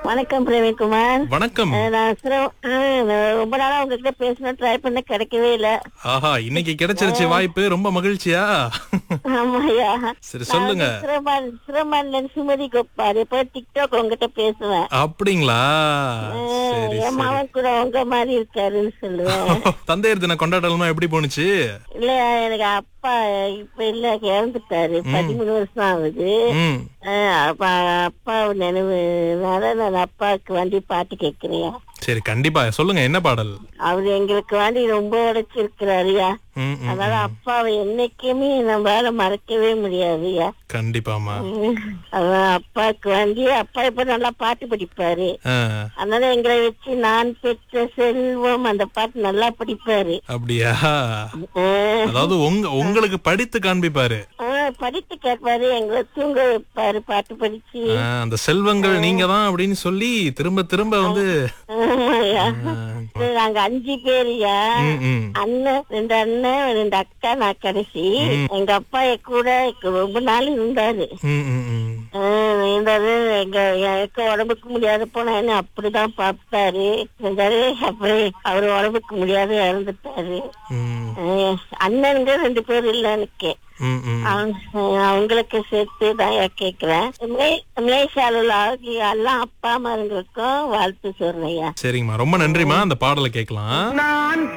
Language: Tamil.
வணக்கம் பிரவீன்குமார் வணக்கம் அஹ் நான் சிரம்- அஹ் நான் ரொம்ப நாளா உங்ககிட்ட பேசணும் ட்ரை பண்ண கிடைக்கவே இல்ல ஆஹா இன்னைக்கு கிடைச்சிருச்சு வாய்ப்பு ரொம்ப மகிழ்ச்சியா ஆமாயா சரி சொல்லுங்க சிரமான் சிரமான் சுமதி கோப்பாரு இப்ப டிக்டாக் உங்ககிட்ட பேசுவேன் அப்படிங்களா அஹ் சரி என் மாவன் கூட உங்க மாதிரி இருக்காருன்னு சொல்லுவேன் தந்தையர் தின கொண்டாடலாம் எப்படி போணுச்சு இல்ல எனக்கு அப்பா இப்ப இல்ல இறந்துட்டாரு பதிமூணு வருஷம் ஆகுது ம் அஹ் அப்ப அப்பா நினைவுனால நான் அப்பாவுக்கு வண்டி பாட்டு கேட்கிறேன் சரி கண்டிப்பா சொல்லுங்க என்ன பாடல் அவரு எங்களுக்கு வேண்டி ரொம்ப உழைச்சிருக்கிறாருயா ம், ம், அதனால அப்பாவை என்னைக்குமே நம்மளால மறக்கவே முடியாதுயா கண்டிப்பாமா அதான் அப்பாவுக்கு வேண்டி அப்பா இப்ப நல்லா பாட்டு படிப்பாரு ஆ, அதனால எங்களை வச்சு நான் பெற்ற செல்வம் அந்த பாட்டு நல்லா படிப்பாரு அப்படியா ஆஹ் அதாவது உங்க உங்களுக்கு படித்து காண்பிப்பாரு ஆஹ் படித்து கேட்பாரு எங்களை தூங்க வைப்பாரு பாட்டு படிச்சு ஆ, அந்த செல்வங்கள் நீங்க தான் அப்படின்னு சொல்லி திரும்ப திரும்ப வந்து ஆமாய்யா. ஆ, நாங்க அஞ்சு பேருயா ம், ம். அண்ணன் ரெண்டு அண்ணன் ரெண்டு அக்கா நான் கடைசி எங்க அப்பா என் கூட ரொம்ப நாள் இருந்தாரு ம், ம், ம். ஆஹ் இருந்தாரு எங்க எனக்கு உடம்புக்கு முடியாத போனா என்ன அப்படிதான் பார்த்தாரு இருந்தாரு அப்புறம் அவர் உடம்புக்கு முடியாத இறந்துட்டாரு ம், ஆஹ் அண்ணனுங்க ரெண்டு பேர் இல்ல எனக்கு ம், ம். அவங்க- அவங்களுக்கு சேர்த்து தான் கேக்குறேன் மலேசியாவில் ஆகிய எல்லாம் அப்பா அம்மாங்களுக்கும் வாழ்த்து சொல்றேன் சரிங்கம்மா ரொம்ப நன்றிம்மா அந்த பாடலை கேட்கலாம் நான்